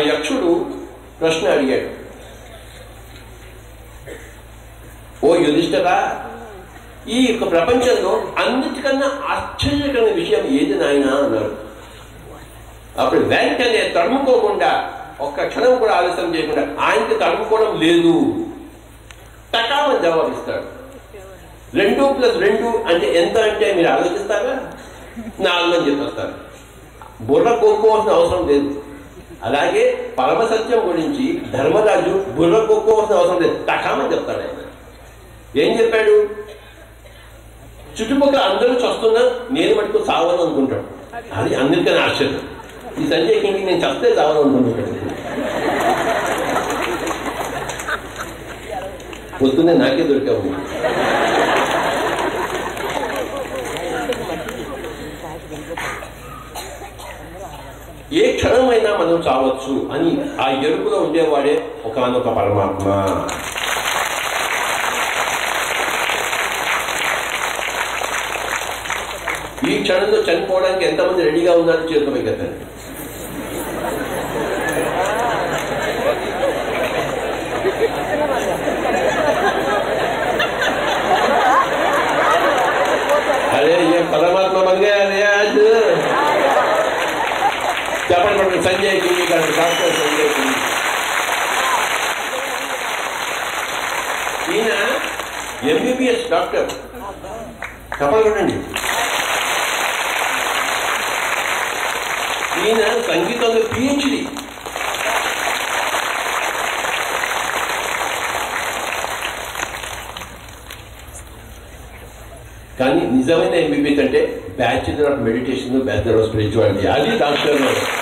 యక్షుడు ప్రశ్న అడిగాడు ఓ యుధిష్ఠరా ఈ యొక్క ప్రపంచంలో అన్నిటికన్నా ఆశ్చర్యకరమైన విషయం ఏది నాయన అన్నారు అప్పుడు వెంటనే తడుముకోకుండా ఒక్క క్షణం కూడా ఆలస్యం చేయకుండా ఆయనకి తడుముకోవడం లేదు టకామని జవాబిస్తాడు రెండు ప్లస్ రెండు అంటే ఎంత అంటే మీరు ఆలోచిస్తారా నాలుగు అని చెప్పేస్తారు బుర్ర కొనుక్కోవాల్సిన అవసరం లేదు అలాగే పరమ సత్యం గురించి ధర్మరాజు బుర్ర కొనుక్కోవాల్సిన అవసరం లేదు టకామని చెప్తాడు ఆయన ఏం చెప్పాడు చుట్టుపక్కల అందరూ చస్తున్నా నేను మటుకు చావను అనుకుంటాడు అది అందరికన్నా ఆశ్చర్యం ఈ సంజయ్ కింగ్కి నేను చస్తే చావను అనుకుంటున్నాడు పొద్దున్నే నాకే దొరికావు ఏ క్షణమైనా మనం చావచ్చు అని ఆ ఎరుపులో ఉండేవాడే ఒకనొక పరమాత్మ ఈ క్షణంలో చనిపోవడానికి ఎంతమంది రెడీగా ఉన్నారో చేతులపై కదండి अरे ये परमात्मा बन गया अरे आज చెప్పండి మనం సంజయ్ గిరి గారు డాక్టర్ సంజయ్ గిరి ఈయన ఎంబీబీఎస్ డాక్టర్ చెప్పండి కొట్టండి ఈయన సంగీతంలో పిహెచ్డి కానీ నిజమైన ఎంబీబీఎస్ అంటే bachelor of meditation bachelor of spirituality అది డాక్టర్